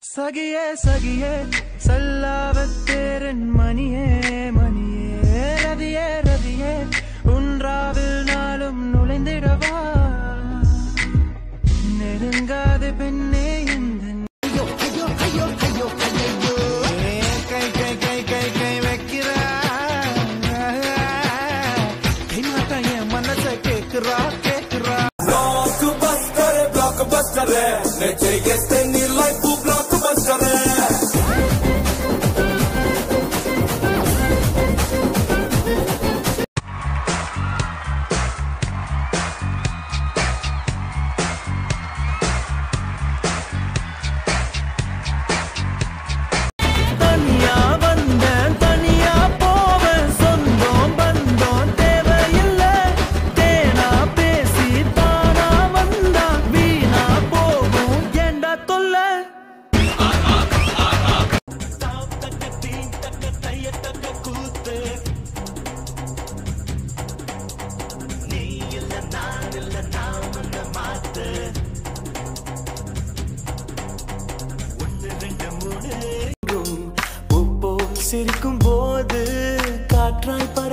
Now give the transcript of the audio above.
சகியே சகியே சல்லாவத்தேரன் மணியே மணியே ரதியே ரதியே உன்றாவில் நாளும் நுழைந்திடவா நெருங்காத பெண்ணே இந்த கை கை கை கை கை வைக்கிறா கை மாட்டா என் மனச கேக்குறா கேக்குறா Blockbuster, blockbuster, neche este ni life blockbuster. தனியா வந்தேன் தனியா போவேன் சொந்தம் பந்தம் தேவையில்ல தேனா பேசி தானா வந்தா வீணா போகும் ஏண்டா தொல்ல சிரிக்கும் போது காற்றாய் பறந்து